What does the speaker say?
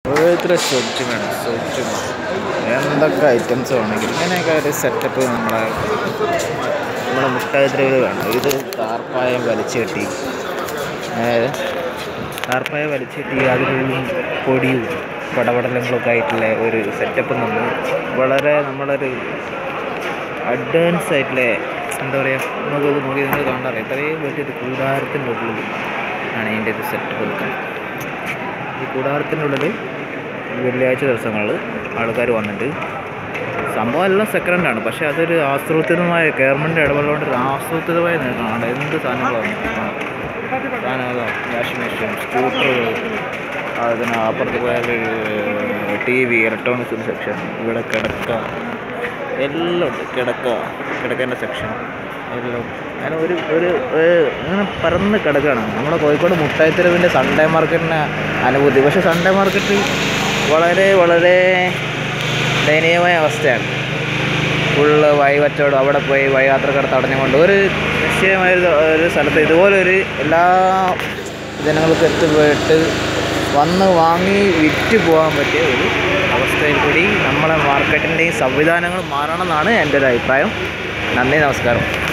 ഓരോരുത്തരെ സ്വച്ഛം വേണം സ്വച്ഛം എന്തൊക്കെ ഐറ്റംസ് വേണമെങ്കിൽ ഇങ്ങനെയൊക്കെ ഒരു സെറ്റപ്പ് നമ്മളെ നമ്മുടെ മുട്ടായത്തിരകൾ വേണം ഇത് താർപ്പായം വലിച്ചു കെട്ടി അതായത് താർപ്പായ വലിച്ചു കെട്ടി അതിനുള്ളിൽ പൊടിയും പടപടലങ്ങളൊക്കെ ആയിട്ടുള്ള ഒരു സെറ്റപ്പ് നമ്മൾ വളരെ നമ്മളൊരു അഡ്വാൻസ് ആയിട്ടുള്ള എന്താ പറയുക നമുക്കത് നോക്കി നിങ്ങൾ കണ്ടറിയാം ഇത്രയും വലിയൊരു കൂടാരത്തിൻ്റെ ഉള്ളിൽ ആണ് ഇതിൻ്റെ ഒരു സെറ്റപ്പ് നിൽക്കുന്നത് ഈ കൂടാരത്തിൻ്റെ ഉള്ളിൽ വെള്ളിയാഴ്ച ദിവസങ്ങളിൽ ആൾക്കാർ വന്നിട്ട് സംഭവം എല്ലാം സെക്കൻഡ് ആണ് പക്ഷേ അതൊരു ആസൂത്രിതമായ ഗവൺമെൻറ് ഇടപെടലുകൊണ്ട് ഒരു ആസൂത്രിതമായ നേട്ടമാണ് എന്ത് സാധനങ്ങളാണ് സാധനങ്ങളോ വാഷിംഗ് മെഷീൻ സ്കൂട്ടറുകൾ അതിന് അപ്പുറത്ത് പോയാൽ ടി വി ഇലക്ട്രോണിക്സ് സെക്ഷൻ ഇവിടെ കിടക്ക എല്ലാം ഉണ്ട് കിടക്ക കിടക്കേണ്ട സെക്ഷൻ എല്ലാം അങ്ങനെ ഒരു ഒരു ഒരു ഇങ്ങനെ പരന്ന് കിടക്കുകയാണ് നമ്മുടെ കോഴിക്കോട് മുട്ടായിത്തെരുവിൻ്റെ സൺഡേ മാർക്കറ്റിന് അനുഭൂതി പക്ഷേ സൺഡേ മാർക്കറ്റ് വളരെ വളരെ ദയനീയമായ അവസ്ഥയാണ് ഫുള്ള് വഴിവച്ചോടും അവിടെ പോയി വഴിയാത്രക്കാർ തടഞ്ഞുകൊണ്ട് ഒരു നിശ്ചയമായ ഒരു ഒരു സ്ഥലത്ത് ഇതുപോലെ ഒരു എല്ലാ ജനങ്ങൾക്കും എത്തിപ്പെട്ട് വന്ന് വാങ്ങി വിറ്റ് പോകാൻ പറ്റിയ ഒരു അവസ്ഥയിൽ കൂടി നമ്മളെ മാർക്കറ്റിൻ്റെയും സംവിധാനങ്ങൾ മാറണമെന്നാണ് എൻ്റെ ഒരു അഭിപ്രായം നന്ദി നമസ്കാരം